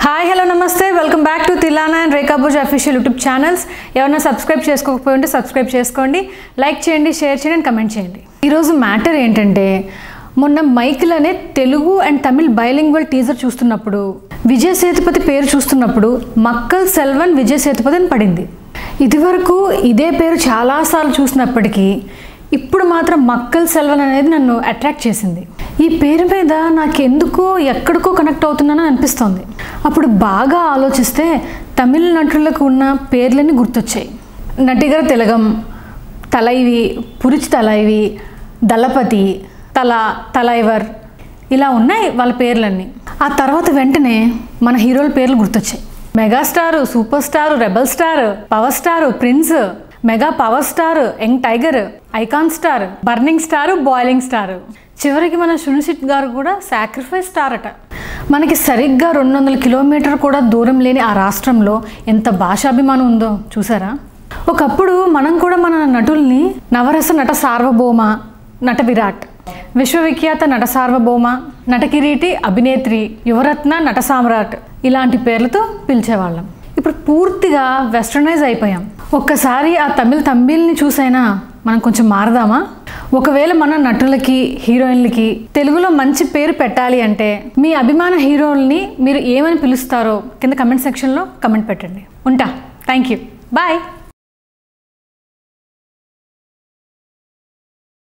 hi hello నమస్తే welcome back to తిలానా and రేఖాబుజ్ అఫీషియల్ యూట్యూబ్ ఛానల్స్ ఎవరైనా సబ్స్క్రైబ్ చేసుకోకపోయి ఉంటే సబ్స్క్రైబ్ చేసుకోండి లైక్ చేయండి షేర్ చేయండి అండ్ కమెంట్ చేయండి ఈరోజు మ్యాటర్ ఏంటంటే మొన్న మైకిల్ అనే Telugu and Tamil bilingual teaser చూస్తున్నప్పుడు విజయ్ సేతుపతి పేరు చూస్తున్నప్పుడు మక్కల్ సెల్వన్ విజయ్ సేతుపతి అని పడింది ఇదివరకు ఇదే పేరు చాలాసార్లు చూసినప్పటికీ ఇప్పుడు మాత్రం మక్కల్ సెల్వన్ అనేది నన్ను అట్రాక్ట్ చేసింది ఈ పేరు మీద నాకెందుకో ఎక్కడికో కనెక్ట్ అవుతున్నానని అనిపిస్తోంది అప్పుడు బాగా ఆలోచిస్తే తమిళ నటులకు ఉన్న పేర్లన్నీ గుర్తొచ్చాయి నటిగర తిలగం తలైవి పురిచి తలైవి దళపతి తల తలైవర్ ఇలా ఉన్నాయి వాళ్ళ పేర్లన్నీ ఆ తర్వాత వెంటనే మన హీరోల పేర్లు గుర్తొచ్చాయి megastar super star rebel star power star prince mega power star young tiger icon star burning star boiling star చివరికి మన సునిసిట్ గారు కూడా సాక్రిఫైస్ స్టార్ అట మనకి సరిగ్గా రెండు వందల కిలోమీటర్ కూడా దూరం లేని ఆ రాష్ట్రంలో ఎంత భాషాభిమానం ఉందో చూసారా ఒకప్పుడు మనం కూడా మన నటుల్ని నవరస నట సార్వభౌమ నట విరాట్ విశ్వవిఖ్యాత నట సార్వభౌమ నట కిరీటి అభినేత్రి యువరత్న నట సామ్రాట్ ఇలాంటి పేర్లతో పిలిచేవాళ్ళం ఇప్పుడు పూర్తిగా వెస్టర్నైజ్ అయిపోయాం ఒక్కసారి ఆ తమిళ తమిళ్ని చూసైనా మనం కొంచెం మారదామా ఒకవేళ మన నటులకి హీరోయిన్లకి తెలుగులో మంచి పేరు పెట్టాలి అంటే మీ అభిమాన హీరోల్ని మీరు ఏమని పిలుస్తారో కింద కమెంట్ సెక్షన్లో కమెంట్ పెట్టండి ఉంటా థ్యాంక్ యూ బాయ్